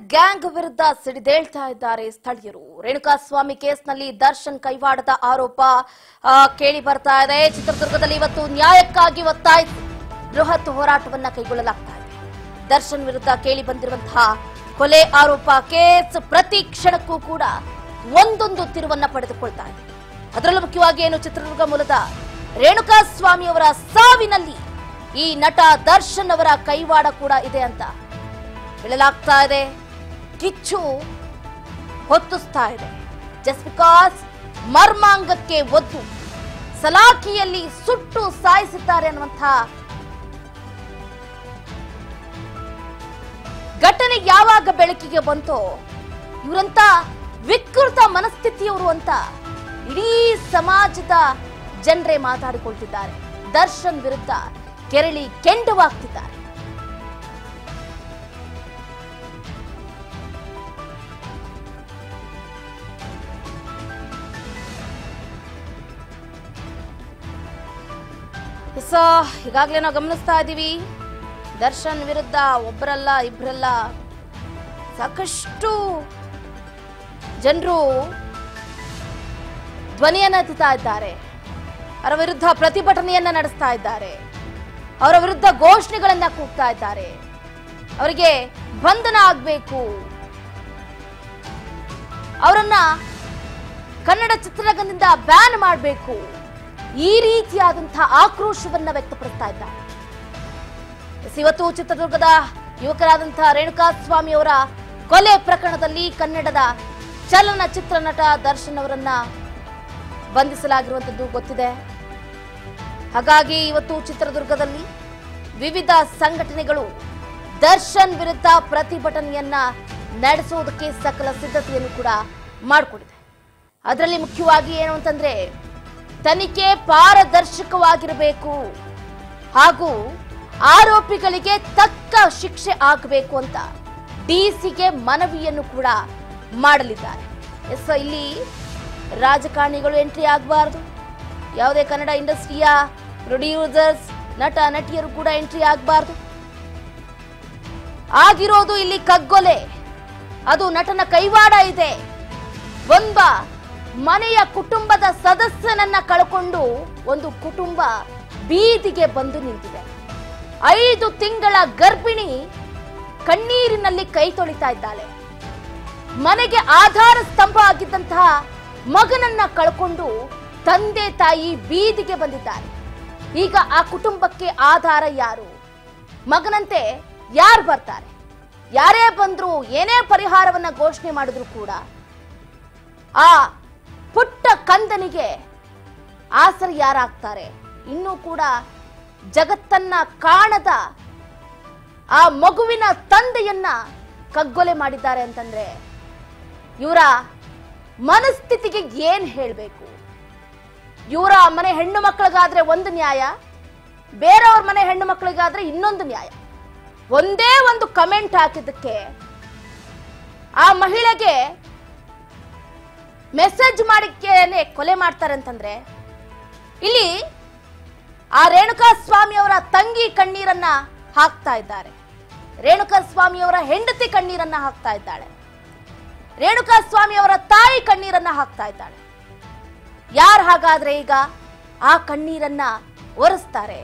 gang ವಿರುದ್ಧ ಸಿಡಿದೇಳ್ತಾ ಇದ್ದಾರೆ ಸ್ಥಳೀಯರು ರೇಣುಕಾಸ್ವಾಮಿ ಕೇಸ್ನಲ್ಲಿ ದರ್ಶನ್ ಕೈವಾಡದ ಆರೋಪ ಆ, ಕೇಳಿ ಬರ್ತಾ ಇದೆ ಚಿತ್ರದುರ್ಗದಲ್ಲಿ ಇವತ್ತು ನ್ಯಾಯಕ್ಕಾಗಿ ಒತ್ತಾಯಿಸಿ ಬೃಹತ್ ಹೋರಾಟವನ್ನ ಕೈಗೊಳ್ಳಲಾಗ್ತಾ ಇದೆ ದರ್ಶನ್ ವಿರುದ್ಧ ಕೇಳಿ ಬಂದಿರುವಂತಹ ಕೊಲೆ ಆರೋಪ ಕೇಸ್ ಪ್ರತಿ ಕ್ಷಣಕ್ಕೂ ಕೂಡ ಒಂದೊಂದು ತಿರುವನ್ನ ಪಡೆದುಕೊಳ್ತಾ ಇದೆ ಅದರಲ್ಲೂ ಮುಖ್ಯವಾಗಿ ಏನು ಚಿತ್ರದುರ್ಗ ಮೂಲದ ರೇಣುಕಾಸ್ವಾಮಿ ಅವರ ಸಾವಿನಲ್ಲಿ ಈ ನಟ ದರ್ಶನ್ ಅವರ ಕೈವಾಡ ಕೂಡ ಇದೆ ಅಂತ ಹೇಳಲಾಗ್ತಾ ಇದೆ ಕಿಚ್ಚು ಹೊತ್ತಿಸ್ತಾ ಇದೆ ಜಸ್ಟ್ ಬಿಕಾಸ್ ಮರ್ಮಾಂಗಕ್ಕೆ ಒದ್ದು ಸಲಾಕಿಯಲ್ಲಿ ಸುಟ್ಟು ಸಾಯಿಸಿದ್ದಾರೆ ಅನ್ನುವಂಥ ಘಟನೆ ಯಾವಾಗ ಬೆಳಕಿಗೆ ಬಂತೋ ಇವರಂತ ವಿಕೃತ ಮನಸ್ಥಿತಿಯವರು ಅಂತ ಇಡೀ ಸಮಾಜದ ಜನರೇ ಮಾತಾಡಿಕೊಳ್ತಿದ್ದಾರೆ ದರ್ಶನ್ ವಿರುದ್ಧ ಕೆರಳಿ ಕೆಂಡವಾಗ್ತಿದ್ದಾರೆ ಸೊ ಈಗಾಗಲೇ ನಾವು ಗಮನಿಸ್ತಾ ಇದ್ದೀವಿ ದರ್ಶನ್ ವಿರುದ್ಧ ಒಬ್ಬರಲ್ಲ ಇಬ್ಬರಲ್ಲ ಸಾಕಷ್ಟು ಜನರು ಧ್ವನಿಯನ್ನ ಎತ್ತುತ್ತಾ ಇದ್ದಾರೆ ಅವರ ವಿರುದ್ಧ ಪ್ರತಿಭಟನೆಯನ್ನ ನಡೆಸ್ತಾ ಇದ್ದಾರೆ ಅವರ ವಿರುದ್ಧ ಘೋಷಣೆಗಳನ್ನ ಕೂಗ್ತಾ ಇದ್ದಾರೆ ಅವರಿಗೆ ಬಂಧನ ಆಗಬೇಕು ಅವರನ್ನ ಕನ್ನಡ ಚಿತ್ರರಂಗದಿಂದ ಬ್ಯಾನ್ ಮಾಡಬೇಕು ಈ ರೀತಿಯಾದಂತಹ ಆಕ್ರೋಶವನ್ನ ವ್ಯಕ್ತಪಡಿಸ್ತಾ ಇದ್ದಾರೆ ಎಸ್, ಇವತ್ತು ಚಿತ್ರದುರ್ಗದ ಯುವಕರಾದಂತಹ ರೇಣುಕಾಸ್ವಾಮಿ ಅವರ ಕೊಲೆ ಪ್ರಕರಣದಲ್ಲಿ ಕನ್ನಡದ ಚಲನಚಿತ್ರ ನಟ ದರ್ಶನ್ ಅವರನ್ನ ಬಂಧಿಸಲಾಗಿರುವಂತದ್ದು ಗೊತ್ತಿದೆ ಹಾಗಾಗಿ ಇವತ್ತು ಚಿತ್ರದುರ್ಗದಲ್ಲಿ ವಿವಿಧ ಸಂಘಟನೆಗಳು ದರ್ಶನ್ ವಿರುದ್ಧ ಪ್ರತಿಭಟನೆಯನ್ನ ನಡೆಸುವುದಕ್ಕೆ ಸಕಲ ಸಿದ್ಧತೆಯನ್ನು ಕೂಡ ಮಾಡಿಕೊಂಡಿದೆ ಅದರಲ್ಲಿ ಮುಖ್ಯವಾಗಿ ಏನು ಅಂತಂದ್ರೆ ತನಿಖೆ ಪಾರದರ್ಶಕವಾಗಿರಬೇಕು ಹಾಗೂ ಆರೋಪಿಗಳಿಗೆ ತಕ್ಕ ಶಿಕ್ಷೆ ಆಗಬೇಕು ಅಂತ ಡಿಸಿಗೆ ಮನವಿಯನ್ನು ಕೂಡ ಮಾಡಲಿದ್ದಾರೆ ಎಸ್ ಇಲ್ಲಿ ರಾಜಕಾರಣಿಗಳು ಎಂಟ್ರಿ ಆಗಬಾರ್ದು ಯಾವುದೇ ಕನ್ನಡ ಇಂಡಸ್ಟ್ರಿಯ ಪ್ರೊಡ್ಯೂಸರ್ಸ್ ನಟ ನಟಿಯರು ಕೂಡ ಎಂಟ್ರಿ ಆಗಬಾರ್ದು ಆಗಿರೋದು ಇಲ್ಲಿ ಕಗ್ಗೊಲೆ ಅದು ನಟನ ಕೈವಾಡ ಇದೆ ಒಂದ ಮನೆಯ ಕುಟುಂಬದ ಸದಸ್ಯನನ್ನ ಕಳ್ಕೊಂಡು ಒಂದು ಕುಟುಂಬ ಬೀದಿಗೆ ಬಂದು ನಿಂತಿದೆ ಐದು ತಿಂಗಳ ಗರ್ಭಿಣಿ ಕಣ್ಣೀರಿನಲ್ಲಿ ಕೈ ತೊಳಿತಾ ಇದ್ದಾಳೆ ಮನೆಗೆ ಆಧಾರ ಸ್ತಂಭ ಆಗಿದ್ದಂತಹ ಮಗನನ್ನ ಕಳ್ಕೊಂಡು ತಂದೆ ತಾಯಿ ಬೀದಿಗೆ ಬಂದಿದ್ದಾರೆ ಈಗ ಆ ಕುಟುಂಬಕ್ಕೆ ಆಧಾರ ಯಾರು ಮಗನಂತೆ ಯಾರು ಬರ್ತಾರೆ ಯಾರೇ ಬಂದ್ರು ಏನೇ ಪರಿಹಾರವನ್ನ ಘೋಷಣೆ ಮಾಡಿದ್ರು ಕೂಡ ಆ ಪುಟ್ಟ ಕಂದನಿಗೆ ಆಸರೆ ಯಾರಾಗ್ತಾರೆ ಇನ್ನೂ ಕೂಡ ಜಗತ್ತನ್ನ ಕಾಣದ ಆ ಮಗುವಿನ ತಂದೆಯನ್ನ ಕಗ್ಗೊಲೆ ಮಾಡಿದ್ದಾರೆ ಅಂತಂದ್ರೆ ಇವರ ಮನಸ್ಥಿತಿಗೆ ಏನ್ ಹೇಳ್ಬೇಕು ಇವರ ಮನೆ ಹೆಣ್ಣು ಮಕ್ಕಳಿಗಾದ್ರೆ ಒಂದು ನ್ಯಾಯ ಬೇರೆಯವ್ರ ಮನೆ ಹೆಣ್ಣು ಮಕ್ಕಳಿಗಾದ್ರೆ ಇನ್ನೊಂದು ನ್ಯಾಯ ಒಂದೇ ಒಂದು ಕಮೆಂಟ್ ಹಾಕಿದ್ದಕ್ಕೆ ಆ ಮಹಿಳೆಗೆ ಮೆಸೇಜ್ ಮಾಡಿಕ್ಕೇನೆ ಕೊಲೆ ಮಾಡ್ತಾರೆ ಅಂತಂದ್ರೆ ಇಲ್ಲಿ ಆ ರೇಣುಕಾ ಸ್ವಾಮಿ ಅವರ ತಂಗಿ ಕಣ್ಣೀರನ್ನ ಹಾಕ್ತಾ ಇದ್ದಾರೆ ರೇಣುಕಾ ಸ್ವಾಮಿ ಅವರ ಹೆಂಡತಿ ಕಣ್ಣೀರನ್ನ ಹಾಕ್ತಾ ಇದ್ದಾಳೆ ರೇಣುಕಾ ಸ್ವಾಮಿ ಅವರ ತಾಯಿ ಕಣ್ಣೀರನ್ನ ಹಾಕ್ತಾ ಇದ್ದಾಳೆ ಯಾರು ಹಾಗಾದ್ರೆ ಈಗ ಆ ಕಣ್ಣೀರನ್ನ ಒರೆಸ್ತಾರೆ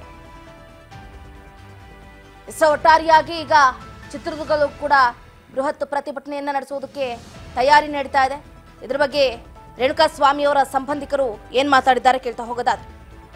ಸೊ ಒಟ್ಟಾರೆಯಾಗಿ ಈಗ ಚಿತ್ರದುರ್ಗದಲ್ಲೂ ಕೂಡ ಬೃಹತ್ ಪ್ರತಿಭಟನೆಯನ್ನ ನಡೆಸುವುದಕ್ಕೆ ತಯಾರಿ ನಡೀತಾ ಇದೆ ಇದ್ರ ಬಗ್ಗೆ ರೇಣುಕಾ ಸ್ವಾಮಿ ಅವರ ಸಂಬಂಧಿಕರು ಏನ್ ಮಾತಾಡಿದ್ದಾರೆ ಕೇಳ್ತಾ ಹೋಗೋದಾದ್ರೆ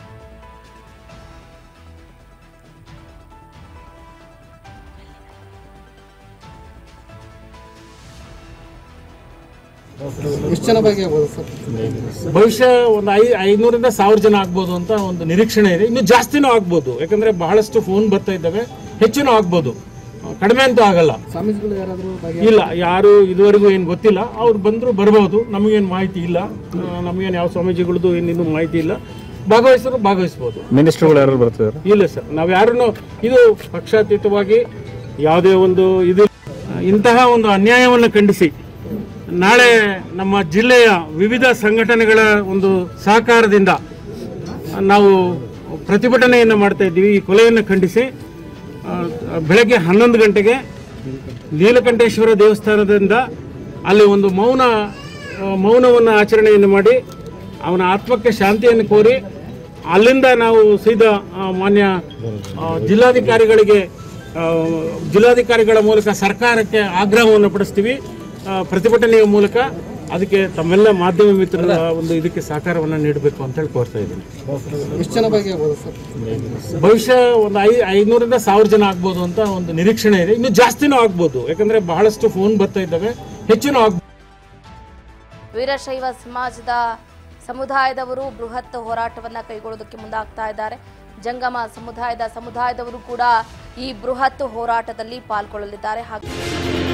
ಎಷ್ಟು ಜನ ಬಗ್ಗೆ ಆಗ್ಬೋದು ಸರ್ ಭವಿಷ್ಯ ಒಂದು ಐ ಐನೂರಿಂದ ಸಾವಿರ ಜನ ಆಗ್ಬೋದು ಅಂತ ಒಂದು ನಿರೀಕ್ಷಣೆ ಇದೆ ಇನ್ನು ಜಾಸ್ತಿನೂ ಆಗ್ಬೋದು ಯಾಕಂದ್ರೆ ಬಹಳಷ್ಟು ಫೋನ್ ಬರ್ತಾ ಇದ್ದಾವೆ ಹೆಚ್ಚಿನೂ ಆಗ್ಬೋದು ಕಡಿಮೆ ಅಂತೂ ಆಗಲ್ಲ ಸ್ವಾಮೀಜಿಗಳು ಯಾರಾದರೂ ಬಗ್ಗೆ ಇಲ್ಲ ಯಾರು ಇದುವರೆಗೂ ಏನು ಗೊತ್ತಿಲ್ಲ ಅವ್ರು ಬಂದ್ರು ಬರ್ಬೋದು ನಮಗೇನು ಮಾಹಿತಿ ಇಲ್ಲ ಆ, ನಮಗೇನು ಯಾವ ಸ್ವಾಮೀಜಿಗಳದ್ದು ಏನು ಇನ್ನೂ ಮಾಹಿತಿ ಇಲ್ಲ ಭಾಗವಹಿಸೋರು ಭಾಗವಹಿಸ್ಬೋದು ಮಿನಿಸ್ಟರ್ಗಳು ಯಾರು ಬರ್ತಿದ್ದಾರೆ ಇಲ್ಲ ಸರ್ ನಾವು ಯಾರನ್ನು ಇದು ಪಕ್ಷಾತೀತವಾಗಿ ಯಾವುದೇ ಒಂದು ಇದು ಇಂತಹ ಒಂದು ಅನ್ಯಾಯವನ್ನು ಖಂಡಿಸಿ ನಾಳೆ ನಮ್ಮ ಜಿಲ್ಲೆಯ ವಿವಿಧ ಸಂಘಟನೆಗಳ ಒಂದು ಸಹಕಾರದಿಂದ ನಾವು ಪ್ರತಿಭಟನೆಯನ್ನು ಮಾಡ್ತಾ ಇದ್ದೀವಿ ಈ ಕೊಲೆಯನ್ನು ಖಂಡಿಸಿ ಆ, ಬೆಳಗ್ಗೆ ಹನ್ನೊಂದು ಗಂಟೆಗೆ ನೀಲಕಂಠೇಶ್ವರ ದೇವಸ್ಥಾನದಿಂದ ಅಲ್ಲಿ ಒಂದು ಮೌನ ಆ, ಮೌನವನ್ನು ಆಚರಣೆಯನ್ನು ಮಾಡಿ ಅವನ ಆತ್ಮಕ್ಕೆ ಶಾಂತಿಯನ್ನು ಕೋರಿ ಅಲ್ಲಿಂದ ನಾವು ಸೀದಾ ಆ, ಮಾನ್ಯ ಆ, ಜಿಲ್ಲಾಧಿಕಾರಿಗಳಿಗೆ ಆ, ಜಿಲ್ಲಾಧಿಕಾರಿಗಳ ಮೂಲಕ ಸರ್ಕಾರಕ್ಕೆ ಆಗ್ರಹವನ್ನು ಪಡಿಸ್ತೀವಿ ಆ, ಪ್ರತಿಭಟನೆಯ ಮೂಲಕ ಅದಕ್ಕೆ ತಮ್ಮೆಲ್ಲ ಮಾಧ್ಯಮ ಮಿತ್ರರ ಒಂದು ಇದಕ್ಕೆ ಸಹಕಾರವನ್ನು ನೀಡಬೇಕು ಅಂತ ಹೇಳಿ ಕೋರ್ತಾ ಇದ್ದೀನಿ ಎಷ್ಟು ಜನ ಭಾಗಿಯಾಗ್ಬೋದು ಸರ್ ಭವಿಷ್ಯ ಒಂದು ಐ ಐನೂರಿಂದ ಸಾವಿರ ಜನ ಆಗ್ಬೋದು ಅಂತ ಒಂದು ನಿರೀಕ್ಷಣೆ ಇದೆ ಇನ್ನು ಜಾಸ್ತಿನೂ ಆಗ್ಬೋದು ಯಾಕಂದ್ರೆ ಬಹಳಷ್ಟು ಫೋನ್ ಬರ್ತಾ ಇದ್ದಾವೆ ಹೆಚ್ಚಿನೂ ಆಗ್ಬೋದು ವೀರಶೈವ ಸಮಾಜದ ಸಮುದಾಯದವರು ಬೃಹತ್ ಹೋರಾಟವನ್ನ ಕೈಗೊಳ್ಳೋದಕ್ಕೆ ಮುಂದಾಗ್ತಾ ಇದ್ದಾರೆ ಜಂಗಮ ಸಮುದಾಯದ ಸಮುದಾಯದವರು ಕೂಡ ಈ ಬೃಹತ್ ಹೋರಾಟದಲ್ಲಿ ಪಾಲ್ಗೊಳ್ಳಲಿದ್ದಾರೆ ಹಾಗೆ